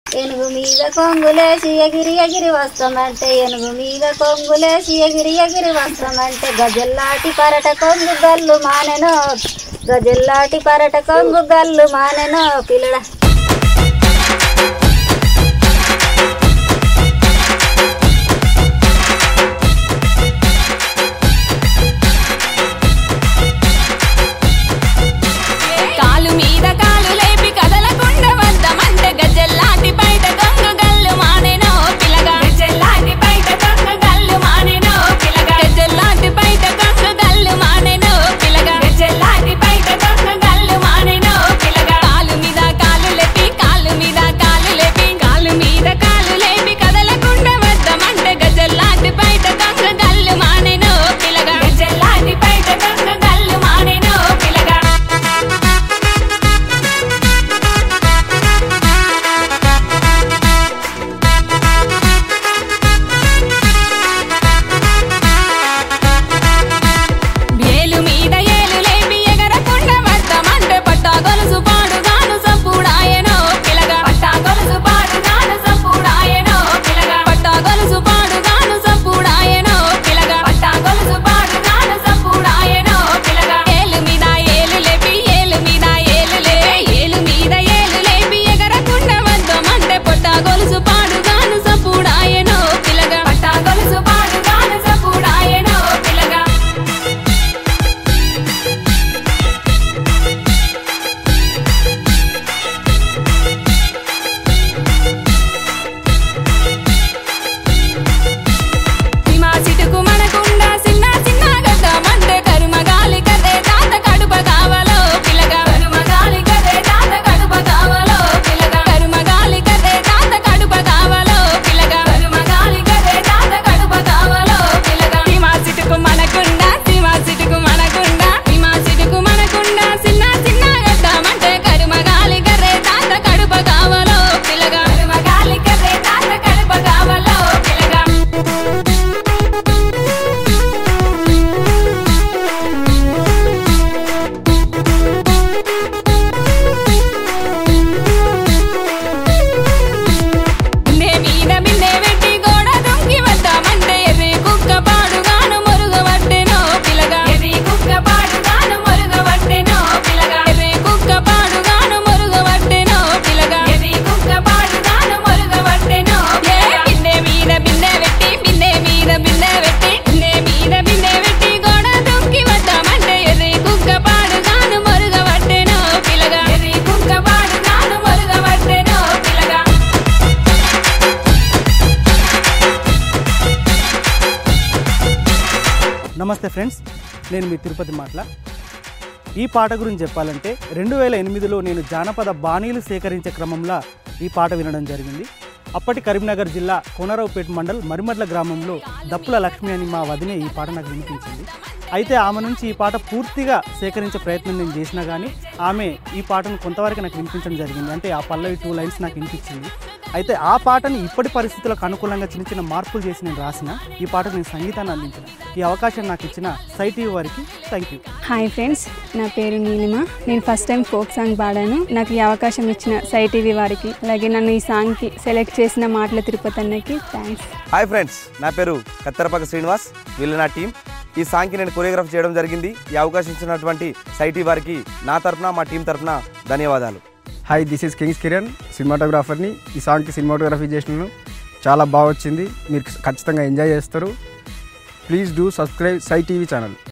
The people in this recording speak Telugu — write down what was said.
ఎనుగు మీద కొంగులేసి ఎగిరి ఎగిరి వస్తామంటే ఎనుగు మీద కొంగులేసి ఎగిరి ఎగిరి వస్తామంటే గజల్లాటి పరట కొంగు గల్లు మానెను గజల్లాటి పరట కొంగు గల్లు మానెను పిల్లడ కాలు మీద కాలు లేపి కదలకుండ వద్దమంటే గజ్జెల్లాంటి బయట గంగ గల్లు మానెనో పిల్లగా గజ్జెల్లాంటి బయట గంగ గల్లు మానెనో పిల్లగా గజ్జెల్లాంటి బయట గంగ గల్లు మానెనో పిల్లగా గజ్జెల్లాంటి బయట గంగ గల్లు మానెనో పిల్లగా కాలు మీద కాలు లేపి కాలు మీద కాలు లేపి కాలు మీద కాలు లేపి కదలకుండ వద్దమంటే గజ్జెల్లాంటి బయట గంగ గల్లు మానెనో పిల్లగా గజ్జెల్లాంటి బయట గంగ గల్లు మానెనో పిల్లగా ఏలు మీద ఏలు లేపి ఎగరకుండా వద్దమంటే పట్టా గొలుసు పాడుగాను సంపుడాయనో పిలగా పట్టా గొలుసు పాడుగాను సంపుడాయనో పిలగా పట్టా గొలుసు పాడుగాను సంపుడాయనో పిలగా పట్టా గొలుసు పాడుగాను సంపుడాయనో పిలగా ఏలు మీద ఏలు లేపి ఏలు మీద ఏలు లే ఏలు మీద ఏలు లేపి ఎగరకుండా వద్దమంటే పట్టా గొలుసు పాడుగాను సంపుడాయనో పిలగా పట్టా గొలుసు పాడుగాను సంపుడాయనో పిలగా సిమా సిటుకు మనకుండా చిన్న చిన్న గడ్డ మంటే కరుమగాలి కదే తాత కడుప కావాలో పిల్లగా కరుమగాలి కదే తాత కడుప కావాలో పిల్లగా కరుమగాలి కదే తాత కడుప కావాలో పిల్లగా కరుమగాలి కదే తాత కడుప కావాలో పిల్లగా సిమా సిటుకు మనకుండా సిమా సిటుకు మనకుండా సిమా సిటుకు మనకుండా చిన్న చిన్న గడ్డ మంటే కరుమగాలి కదే తాత కడుప కావాలో పిల్లగా కరుమగాలి కదే తాత కడుప కావాలో పిల్లగా బిందె మీద బిందె పెట్టి గోడ దొంగి వద్దామంటే ఎర్రి కుక్క పాడుగాను మొరుగబట్టెనో పిలగా ఎర్రి కుక్క పాడుగాను మొరుగబట్టెనో పిలగా ఎర్రి కుక్క పాడుగాను మొరుగబట్టెనో పిలగా ఎర్రి కుక్క పాడుగాను మొరుగబట్టెనో ఏ బిందె మీద బిందె పెట్టి బిందె మీద బిందె పెట్టి బిందె మీద బిందె పెట్టి గోడ దొంగి వద్దామంటే ఎర్రి కుక్క పాడుగాను మొరుగబట్టెనో పిలగా ఎర్రి కుక్క పాడుగాను మొరుగబట్టెనో పిలగా నమస్తే ఫ్రెండ్స్ నేను మీ తిరుపతి మాటల ఈ పాట గురించి చెప్పాలంటే రెండు వేల ఎనిమిదిలో నేను జానపద బాణీలు సేకరించే క్రమంలో ఈ పాట వినడం జరిగింది అప్పటి కరీంనగర్ జిల్లా కోనరావుపేట మండల్ మరిమడ్ల గ్రామంలో దప్పుల లక్ష్మి అని మా వదిన ఈ పాట నాకు వినిపించింది అయితే ఆమె నుంచి ఈ పాట పూర్తిగా సేకరించే ప్రయత్నం నేను చేసినా కానీ ఆమె ఈ పాటను కొంతవరకు నాకు వినిపించడం జరిగింది అంటే ఆ పల్లవి టూ లైన్స్ నాకు వినిపించింది అయితే ఆ పాటని ఇప్పటి పరిస్థితులకు అనుకూలంగా చిన్న చిన్న మార్పులు చేసి నేను రాసిన ఈ పాటకు నేను సంగీతాన్ని అందించిన ఈ అవకాశం నాకు ఇచ్చిన సైటీ వారికి థ్యాంక్ యూ హాయ్ ఫ్రెండ్స్ నా పేరు నీలిమ నేను ఫస్ట్ టైం ఫోక్ సాంగ్ పాడాను నాకు ఈ అవకాశం ఇచ్చిన సై టీవీ వారికి అలాగే నన్ను ఈ సాంగ్కి సెలెక్ట్ చేసిన మాటల తిరుపతి అన్నకి థ్యాంక్స్ హాయ్ ఫ్రెండ్స్ నా పేరు కత్తెరపాక శ్రీనివాస్ వీళ్ళు నా టీం ఈ సాంగ్కి నేను కొరియోగ్రఫీ చేయడం జరిగింది ఈ అవకాశం ఇచ్చినటువంటి సైటీ వారికి నా తరపున మా టీం తరపున ధన్యవాదాలు hi this is Kings Kiran సినిమాటోగ్రాఫర్ని ఈ సాంగ్కి సినిమాటోగ్రఫీ చేసినాను చాలా బాగా వచ్చింది మీరు ఖచ్చితంగా ఎంజాయ్ చేస్తారు please do subscribe Sai TV channel